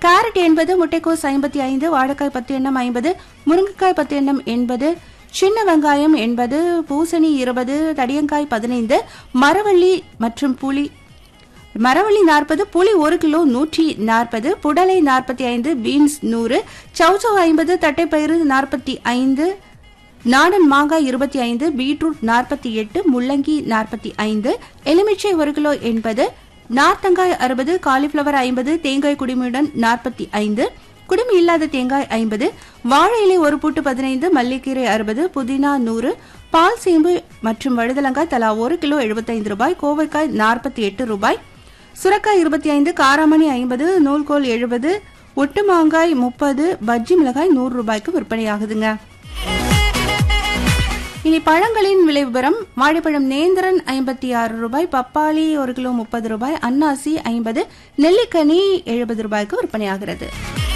carrot எண்பது முட்டைக்கோஸ் ஐம்பத்தி ஐந்து வாழைக்காய் பத்து எண்ணம் ஐம்பது முருங்கைக்காய் பத்து எண்ணம் எண்பது சின்ன வெங்காயம் எண்பது பூசணி இருபது தடியங்காய் பதினைந்து மரவள்ளி மற்றும் புளி மரவள்ளி நாற்பது புளி ஒரு கிலோ நூற்றி நாற்பது புடலை நாற்பத்தி ஐந்து பீன்ஸ் நூறு சௌசௌ ஐம்பது தட்டைப்பயிறு நாற்பத்தி ஐந்து நாடன் மாங்காய் இருபத்தி ஐந்து பீட்ரூட் நாற்பத்தி எட்டு முள்ளங்கி நாற்பத்தி ஐந்து எலுமிச்சை ஒரு கிலோ எண்பது நார்த்தங்காய் அறுபது காலிஃபிளவர் ஐம்பது தேங்காய் குடிமையுடன் நாற்பத்தி ஐந்து குடுமி இல்லாத தேங்காய் ஐம்பது வாழை இலை ஒரு பூட்டு பதினைந்து மல்லிக்கீரை அறுபது புதினா நூறு பால் சேம்பு மற்றும் வழுதலங்காய் தலா ஒரு கிலோ எழுபத்தைந்து ரூபாய் கோவைக்காய் நாற்பத்தி எட்டு ரூபாய் சுரக்காய் இருபத்தி ஐந்து காராமணி ஐம்பது நூல்கோல் எழுபது ஒட்டு மாங்காய் முப்பது பஜ்ஜி மிளகாய் நூறு ரூபாய்க்கு விற்பனையாகுதுங்க இனி பழங்களின் விலை விவரம் வாழைப்பழம் நேந்திரன் ஐம்பத்தி ஆறு ரூபாய் பப்பாளி ஒரு கிலோ முப்பது ரூபாய் அன்னாசி ஐம்பது நெல்லிக்கனி எழுபது ரூபாய்க்கு விற்பனையாகிறது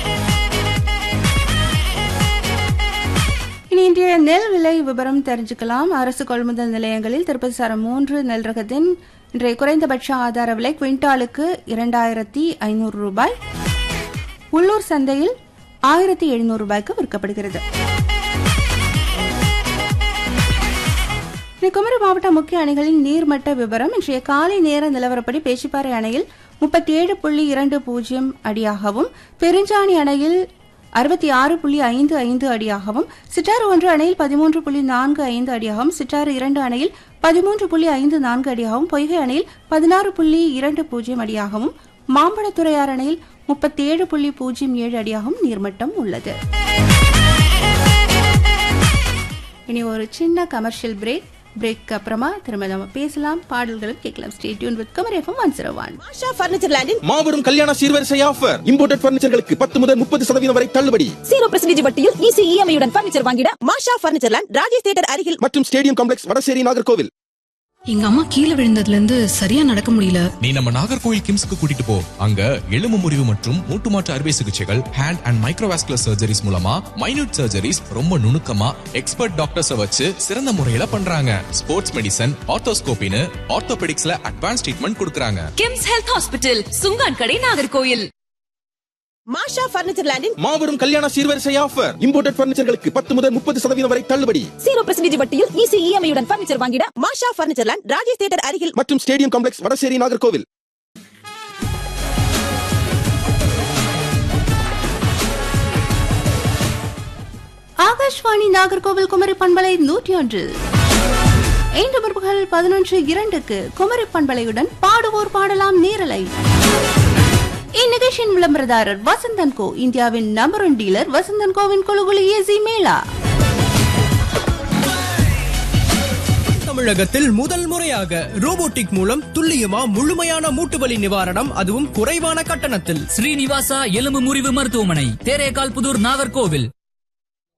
இனி இன்றைய நெல் விலை விவரம் தெரிஞ்சுக்கலாம் அரசு கொள்முதல் நிலையங்களில் திருப்பதி சாரம் மூன்று நெல் ரகத்தின் இன்றைய குறைந்தபட்ச ஆதார விலை குவிண்டாலுக்கு இரண்டாயிரத்தி ஐநூறு ரூபாய் உள்ளூர் சந்தையில் ஆயிரத்தி எழுநூறு ரூபாய்க்கு விற்கப்படுகிறது இனி குமரி மாவட்ட முக்கிய அணைகளின் நீர்மட்ட விவரம் இன்றைய காலை நேர நிலவரப்படி பேச்சிப்பாறை அணையில் முப்பத்தி ஏழு புள்ளி இரண்டு பூஜ்ஜியம் அடியாகவும் பெருஞ்சாணி அணையில் அறுபத்தி ஆறு புள்ளி ஐந்து ஐந்து அடியாகவும் சிட்டாறு ஒன்று அணையில் பதிமூன்று புள்ளி நான்கு ஐந்து அடியாகவும் சிட்டாறு இரண்டு அணையில் பதிமூன்று புள்ளி ஐந்து நான்கு அடியாகவும் பொய்கை அணையில் பதினாறு புள்ளி இரண்டு பூஜ்ஜியம் அடியாகவும் மாம்பழத்துறையார் அணையில் முப்பத்தி ஏழு புள்ளி பூஜ்ஜியம் ஏழு அடியாகவும் நீர்மட்டம் உள்ளது இனி ஒரு சின்ன கமர்ஷியல் பிரேக் பிரேக் அப்புறமா திரும்ப நம்ம பேசலாம் பாடல்களும் கேட்கலாம் ஸ்டே டியூன் வித் கமர் FM one zero one Asha furniture லேண்டின் மாபெரும் கல்யாண சீர்வரிசை ஆஃபர் இம்போர்ட்டட் பர்னிச்சர்களுக்கு பத்து முதல் முப்பது சதவீதம் வரை தள்ளுபடி ஜீரோ பெர்சன்டேஜ் வட்டியில் ஈஸி இஎம்ஐ உடன் பர்னிச்சர் வாங்கிட மாஷா பர்னிச்சர் லேண்ட் ராஜேஷ் தியேட்டர் அருகில் மற்றும் ஸ்டேடியம் காம்ப்ளெக்ஸ் வடசேரி நாகர்கோவில் எங்க அம்மா கீழே விழுந்ததுல இருந்து சரியா நடக்க முடியல நீ நம்ம நாகர்கோவில் கிம்ஸ்க்கு கூட்டிட்டு போ அங்க எலும்பு முறிவு மற்றும் மூட்டு மாற்று அறுவை சிகிச்சைகள் ஹேண்ட் அண்ட் மைக்ரோவாஸ்குலர் சர்ஜரிஸ் மூலமா மைனூட் சர்ஜரிஸ் ரொம்ப நுணுக்கமா எக்ஸ்பர்ட் டாக்டர்ஸ வச்சு சிறந்த முறையில பண்றாங்க ஸ்போர்ட்ஸ் மெடிசன் ஆர்த்தோஸ்கோபின்னு ஆர்த்தோபெடிக்ஸ்ல அட்வான்ஸ் ட்ரீட்மெண்ட் கொடுக்கறாங்க கிம்ஸ் ஹெல்த் ஹாஸ்பிட்டல் சுங்கான் கடை நாகர்கோயில் மாஷா பர்னிச்சர் லேண்டின் மாபெரும் கல்யாண சீர்வரிசை ஆஃபர் இம்போர்ட்டட் பர்னிச்சர்களுக்கு பத்து முதல் முப்பது சதவீதம் வரை தள்ளுபடி ஜீரோ பெர்சன்டேஜ் வட்டியில் ஈஸி இஎம்ஐ உடன் பர்னிச்சர் வாங்கிட மாஷா பர்னிச்சர் லேண்ட் ராஜேஷ் தியேட்டர் அருகில் மற்றும் ஸ்டேடியம் காம்ப்ளெக்ஸ் வடசேரி நாகர்கோவில் ஆகாஷ்வாணி நாகர்கோவில் குமரி பண்பலை நூற்றி ஒன்றில் இன்று பிற்பகல் பதினொன்று இரண்டுக்கு குமரி பண்பலையுடன் பாடுவோர் பாடலாம் நேரலை இந்நிகழ்ச்சியின் விளம்பரதாரர் வசந்தன் கோ இந்தியாவின் நம்பர் ஒன் டீலர் வசந்தன் கோவின் குழுகுலு ஏசி மேளா தமிழகத்தில் முதல் முறையாக ரோபோட்டிக் மூலம் துல்லியமா முழுமையான மூட்டுவலி நிவாரணம் அதுவும் குறைவான கட்டணத்தில் ஸ்ரீனிவாசா எலும்பு முறிவு மருத்துவமனை தேரேகால் புதூர் நாகர்கோவில்